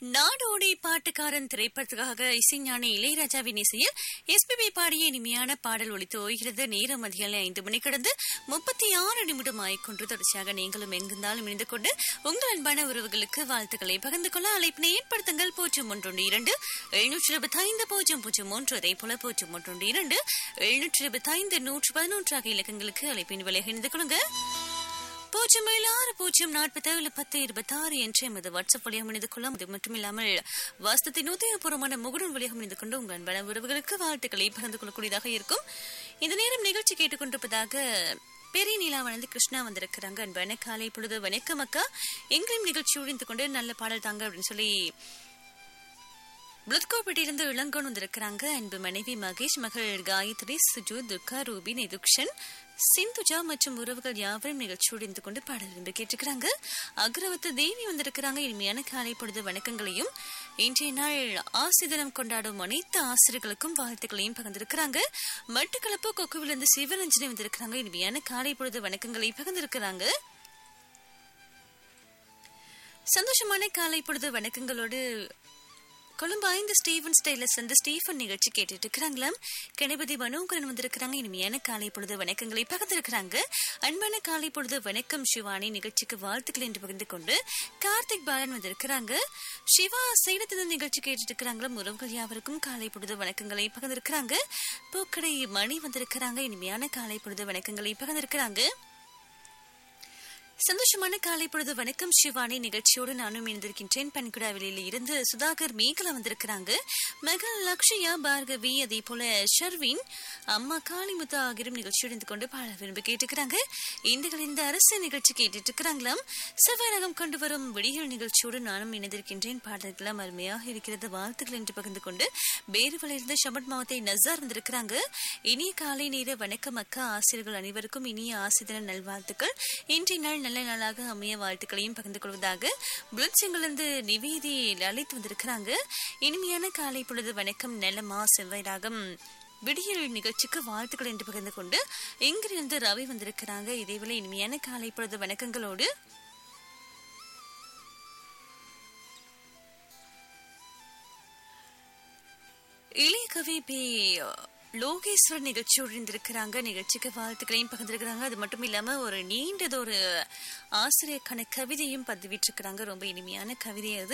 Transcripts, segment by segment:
நாடோடி பாட்டுக்காரன் திரைப்படத்துக்காக இசைஞானி இளையராஜாவின் இசையில் எஸ்பிபி பாடிய இனிமையான பாடல் ஒலித்து ஓய்கிறது நேரம் அதிகாலை ஐந்து மணி கடந்து முப்பத்தி ஆறு நிமிடம் ஆய்கொண்டு தொடர்ச்சியாக நீங்களும் எங்கிருந்தாலும் இணைந்து கொண்டு உங்கள் அன்பான உறவுகளுக்கு வாழ்த்துக்களை பகிர்ந்து கொள்ள அழைப்பினை ஏற்படுத்துங்கள் பூஜ்ஜியம் ஒன்றொன்று இரண்டு எழுநூற்றி இருபத்தி ஐந்து பூஜ்ஜியம் பூஜ்ஜியம் ஒன்று அதே போல பூஜ்ஜியம் ஒன்றொன்று இரண்டு எழுநூற்றி இருபத்தி ஐந்து நூற்று பதினொன்று ஆகிய இலக்கங்களுக்கு அழைப்பின் விலை இணைந்து கொள்ளுங்க பூஜ்ஜியம் ஏழு ஆறு பூஜ்ஜியம் நாற்பத்தி ஏழு பத்து இருபத்தி ஆறு என்ற எமது வாட்ஸ்அப் வழியாக இணைந்து கொள்ளும் அது மட்டுமில்லாமல் வாஸ்தத்தின் உதயபூர்வமான முகடன் வழியாக இணைந்து கொண்டு உங்கள் அன்பான உறவுகளுக்கு வாழ்த்துக்களை பகிர்ந்து கொள்ளக்கூடியதாக இருக்கும் இந்த நேரம் நிகழ்ச்சி கேட்டுக்கொண்டிருப்பதாக பெரிய நிலாவானந்து கிருஷ்ணா வந்திருக்கிறாங்க அன்பான காலை பொழுது வணக்கம் அக்கா எங்களையும் நிகழ்ச்சியோடு இருந்து கொண்டு நல்ல பாடல் தாங்க அப்படின்னு சொல்லி புளத்கோப்பேட்டையிலிருந்து இளங்கோன் வந்திருக்கிறாங்க அன்பு மனைவி மகேஷ் மகள் காயத்ரி சுஜு துர்கா ரூபி நிதுக்ஷன் சிந்துஜா மற்றும் உறவுகள் யாவரும் நிகழ்ச்சியோடு இருந்து கொண்டு பாடல் விரும்பி கேட்டுக்கிறாங்க அக்ரவத்து தேவி வந்திருக்கிறாங்க இனிமையான காலை பொழுது வணக்கங்களையும் இன்றைய நாள் ஆசிரியரம் கொண்டாடும் அனைத்து ஆசிரியர்களுக்கும் வாழ்த்துக்களையும் பகிர்ந்திருக்கிறாங்க மட்டுக்களப்பு கொக்குவிலிருந்து சிவரஞ்சனி வந்திருக்கிறாங்க இனிமையான காலை பொழுது வணக்கங்களை பகிர்ந்திருக்கிறாங்க சந்தோஷமான காலை பொழுது வணக்கங்களோடு கொழும்பு ஐந்து ஸ்டீவன் ஸ்டைலஸ் வந்து ஸ்டீஃபன் நிகழ்ச்சி கேட்டுட்டு இருக்கிறாங்களாம் கணபதி மனோகரன் வந்திருக்கிறாங்க இனிமையான காலை பொழுது வணக்கங்களை பகிர்ந்திருக்கிறாங்க அன்பான காலை பொழுது வணக்கம் சிவானி நிகழ்ச்சிக்கு வாழ்த்துக்கள் என்று பகிர்ந்து கொண்டு கார்த்திக் பாலன் வந்திருக்கிறாங்க சிவா சேலத்திலிருந்து நிகழ்ச்சி கேட்டுட்டு இருக்கிறாங்களாம் உறவுகள் யாவருக்கும் காலை பொழுது வணக்கங்களை பகிர்ந்திருக்கிறாங்க பூக்கடை மணி வந்திருக்கிறாங்க இனிமையான காலை பொழுது வணக்கங்களை பகிர்ந்திருக்கிறாங்க சந்தோஷமான காலை பொழுது வணக்கம் சிவானி நிகழ்ச்சியோடு நானும் இணைந்திருக்கின்றேன் பன்குடாவிலில் இருந்து சுதாகர் மேகலா வந்திருக்கிறாங்க மகள் லக்ஷயா பார்கவி அதே போல ஷர்வின் அம்மா காளிமுத்து ஆகியோரும் நிகழ்ச்சியோடு இருந்து கொண்டு பாட விரும்பி கேட்டுக்கிறாங்க இந்த இந்த அரசு நிகழ்ச்சி கேட்டுட்டு இருக்கிறாங்களாம் செவ்வாயகம் கொண்டு வரும் விடியல் நிகழ்ச்சியோடு நானும் இணைந்திருக்கின்றேன் பாடல்களாம் அருமையாக இருக்கிறது வாழ்த்துக்கள் என்று பகிர்ந்து கொண்டு பேருவலிருந்து ஷமட் மாவத்தை நசார் வந்திருக்கிறாங்க இனிய காலை நேர வணக்கம் அக்கா ஆசிரியர்கள் அனைவருக்கும் இனிய ஆசிரியர் நல்வாழ்த்துக்கள் இன்றைய நாள் நல்ல நாளாக அமைய வாழ்த்துக்களையும் பகிர்ந்து கொள்வதாக புளட்சிங்கிலிருந்து நிவேதி லலித் வந்திருக்கிறாங்க இனிமையான காலை பொழுது வணக்கம் நலமா செவ்வாய்ராகம் விடியல் நிகழ்ச்சிக்கு வாழ்த்துக்கள் என்று பகிர்ந்து கொண்டு இங்கிருந்து ரவி வந்திருக்கிறாங்க இதேவேளை இனிமையான காலை பொழுது வணக்கங்களோடு இளைய கவி பி லோகேஸ்வர் நிகழ்ச்சியோடு இருந்திருக்கிறாங்க நிகழ்ச்சிக்கு வாழ்த்துக்களையும் பகிர்ந்திருக்கிறாங்க அது மட்டும் இல்லாம ஒரு நீண்டது ஒரு ஆசிரியருக்கான கவிதையும் பதிவிட்டிருக்கிறாங்க ரொம்ப இனிமையான கவிதை அது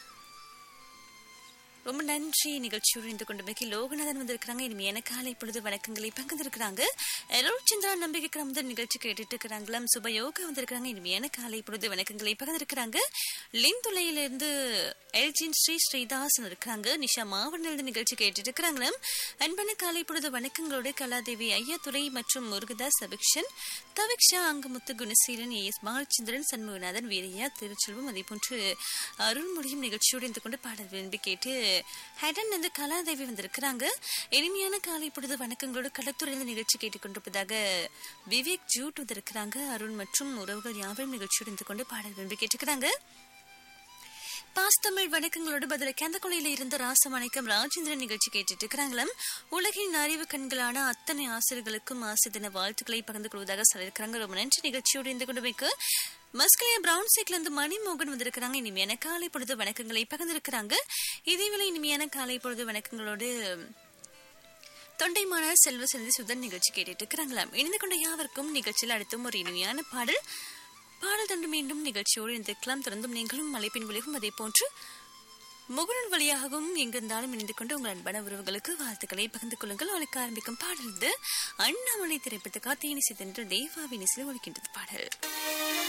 ரொம்ப நன்றி நிகழ்ச்சியோடு இருந்து கொண்டமைக்கு லோகநாதன் வந்திருக்கிறாங்க இனிமையான காலை பொழுது வணக்கங்களை பகிர்ந்திருக்கிறாங்க அருள் சந்திரா நம்பிக்கை முதல் நிகழ்ச்சி கேட்டுட்டு இருக்கிறாங்களாம் சுபயோகா வந்திருக்கிறாங்க இனிமையான காலை பொழுது வணக்கங்களை பகிர்ந்திருக்கிறாங்க லிந்துலையிலிருந்து எல்ஜின் ஸ்ரீ ஸ்ரீதாஸ் இருக்கிறாங்க நிஷா மாவட்டிலிருந்து நிகழ்ச்சி கேட்டுட்டு இருக்கிறாங்களாம் அன்பான காலை பொழுது வணக்கங்களோடு கலாதேவி ஐயாத்துறை மற்றும் முருகதாஸ் அபிக்ஷன் தவிக்ஷா அங்கமுத்து குணசீலன் ஏ எஸ் பாலச்சந்திரன் சண்முகநாதன் வீரையா திருச்செல்வம் அதே போன்று அருள்மொழியும் நிகழ்ச்சியோடு இருந்து கொண்டு பாடல் விரும்பி கேட்டு ஹெடன் வந்து கலாதேவி வந்திருக்கிறாங்க இனிமையான காலை பொழுது வணக்கங்களோடு களத்துறையில் நிகழ்ச்சி கேட்டுக்கொண்டிருப்பதாக விவேக் ஜூட் வந்திருக்கிறாங்க அருண் மற்றும் உறவுகள் யாவரும் நிகழ்ச்சியோடு இருந்து கொண்டு பாடல் விரும்பி கேட்டுக்கிறாங்க பாஸ்தமிழ் வணக்கங்களோடு பதில கேந்தக்குழையில இருந்த ராசவணக்கம் ராஜேந்திரன் நிகழ்ச்சி கேட்டுட்டு இருக்கிறாங்களாம் உலகின் அறிவு கண்களான அத்தனை ஆசிரியர்களுக்கும் ஆசிரியர் தின வாழ்த்துக்களை பகிர்ந்து கொள்வதாக சொல்லியிருக்கிறாங்க ரொம்ப நன்றி நிகழ்ச்சியோடு இருந்து கொண்டு வைக்க மஸ்கலியா பிரவுன் சீக்ல இருந்து மணிமோகன் வந்திருக்கிறாங்க இனிமையான காலை பொழுது வணக்கங்களை பகிர்ந்திருக்கிறாங்க இதேவேளை இனிமையான காலை பொழுது வணக்கங்களோடு தொண்டைமான செல்வ செல்வி சுதன் நிகழ்ச்சி கேட்டுட்டு இருக்கிறாங்களாம் இணைந்து கொண்ட யாவருக்கும் நிகழ்ச்சியில் அடுத்தும் ஒரு இனிமையான பாடல் பாடல் தண்டு மீண்டும் நிகழ்ச்சியோடு இருந்திருக்கலாம் தொடர்ந்தும் நீங்களும் மலைப்பின் விளைவும் அதே போன்று முகநூல் வழியாகவும் எங்கிருந்தாலும் இணைந்து கொண்டு உங்கள் அன்பான உறவுகளுக்கு வாழ்த்துக்களை பகிர்ந்து கொள்ளுங்கள் அவளுக்கு ஆரம்பிக்கும் பாடல் இது அண்ணாமலை திரைப்படத்துக்காக தேனிசை தென்று தேவாவின் இசையில் ஒழிக்கின்றது பாடல்